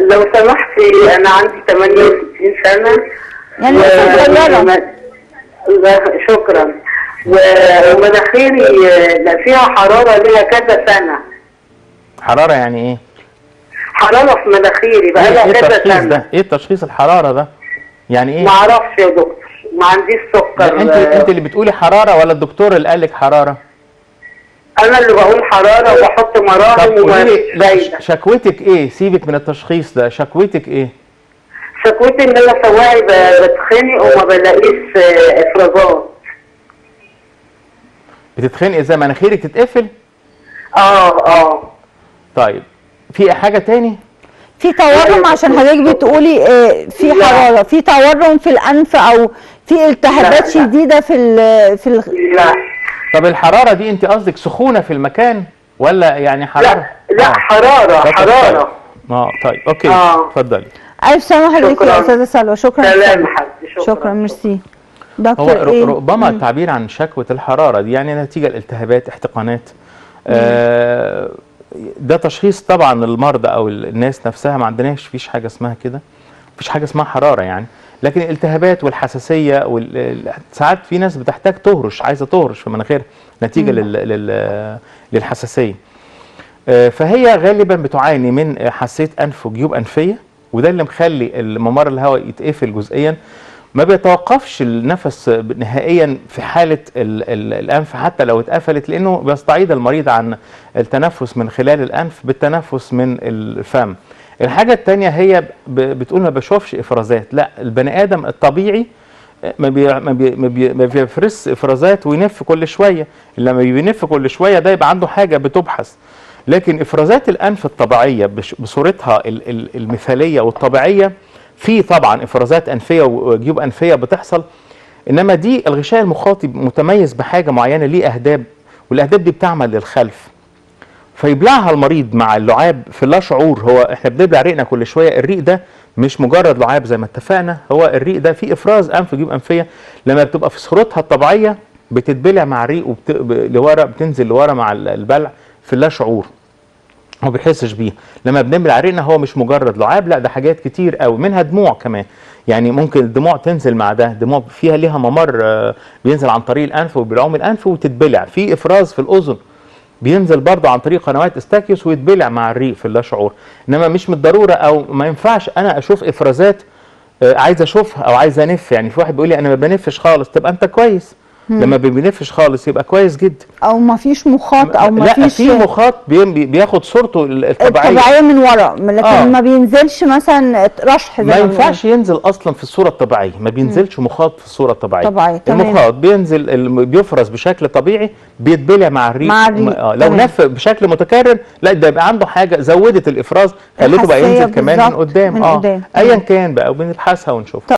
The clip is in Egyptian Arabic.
لو سمحتي انا عندي 68 سنه يعني لسه صغيرة. لا، شكرا و- ومناخيري آه، لا فيها حراره ليها كذا سنه حراره يعني ايه حراره في مناخيري بقى ايه لها إيه كذا التشخيص سنه ده ايه التشخيص الحراره ده يعني ايه ما اعرفش يا دكتور ما عنديش سكر لا، انت انت اللي بتقولي حراره ولا الدكتور اللي قال لك حراره انا اللي بقول حراره وبحط طب مراهم وما قولي لي فيش لا، فايده ش- شكوتك ايه سيبك من التشخيص ده شكوتك ايه شكوتي ان انا سواعي ب- بتخنق وما بلاقيش آه، افرازات بتتخنقي زي مناخيرك تتقفل اه اه طيب في حاجه تاني في تورم عشان حضرتك بتقولي آه، في لا. حراره في تورم في الانف او في التهابات لا، لا. شديده في ال في ال لا طب الحراره دي انت قصدك سخونه في المكان ولا يعني حراره لا لا آه. حراره طب حراره اه طيب اوكي آه. اتفضلي الف سلامه حضرتك يا شكراً. استاذه سلوى شكرا سلام سلوى. يا حبيبي شكرا شكرا ميرسي هو دكتور ر- ايه ربما التعبير عن شكوى الحراره دي يعني نتيجه الالتهابات احتقانات آه ده تشخيص طبعا المرضى او ال- الناس نفسها ما عندناش فيش حاجه اسمها كده مفيش حاجه اسمها حراره يعني لكن الالتهابات والحساسيه وال... ال- ساعات في ناس بتحتاج تهرش عايزه تهرش في مناخيرها نتيجه لل... لل... للحساسيه آه، فهي غالبا بتعاني من آه، حساسيه انف وجيوب انفيه وده اللي مخلي الممر الهواء يتقفل جزئيا ما بيتوقفش النفس نهائيا في حاله ال ال الانف حتى لو اتقفلت لانه بيستعيد المريض عن التنفس من خلال الانف بالتنفس من الفم. الحاجه الثانيه هي ب- بتقول ما بشوفش افرازات، لا البني ادم الطبيعي ما بي ما بي ما, بي ما بيفرز افرازات وينف كل شويه لما بينف كل شويه ده يبقى عنده حاجه بتبحث لكن افرازات الانف الطبيعيه بش- بصورتها ال- ال- المثاليه والطبيعيه في طبعا افرازات انفيه وجيوب انفيه بتحصل انما دي الغشاء المخاطي متميز بحاجه معينه ليه اهداب والاهداب دي بتعمل للخلف فيبلعها المريض مع اللعاب في لا شعور هو احنا بنبلع ريقنا كل شويه الريق ده مش مجرد لعاب زي ما اتفقنا هو الريق ده فيه افراز انف جيوب انفيه لما بتبقى في صورتها الطبيعيه بتتبلع مع الريق وبت... ب- لورا بتنزل لورا مع ال- البلع في لا شعور ما بيحسش بيه لما بنبلع ريقنا هو مش مجرد لعاب لا ده حاجات كتير قوي منها دموع كمان يعني ممكن الدموع تنزل مع ده دموع فيها ليها ممر آه، بينزل عن طريق الانف وبيلعوم من الانف وتتبلع في افراز في الاذن بينزل برضه عن طريق قنوات استاكيوس ويتبلع مع الريق في اللا شعور انما مش من الضروره او ما ينفعش انا اشوف افرازات آه، عايز اشوفها او عايز انف يعني في واحد بيقول لي انا ما بنفش خالص تبقى انت كويس لما ما بنفش خالص يبقى كويس جدا او ما فيش مخاط او ما لا فيش في مخاط بي- بي- بياخد صورته الطبيعيه الطبيعيه من ورا لكن آه. ما بينزلش مثلا رشح زي ما بنقول. ينفعش ينزل اصلا في الصوره الطبيعيه ما بينزلش مخاط في الصوره الطبيعيه طبيعي، تمام. المخاط بينزل الم- بيفرز بشكل طبيعي بيتبلع مع الريق مع الريق، آه لو تمام. نف بشكل متكرر لا ده يبقى عنده حاجه زودت الافراز خليته بقى الحساسية ينزل كمان من بالظبط، قدام من اه قدام. ايا تمام. كان بقى وبنبحثها ونشوفها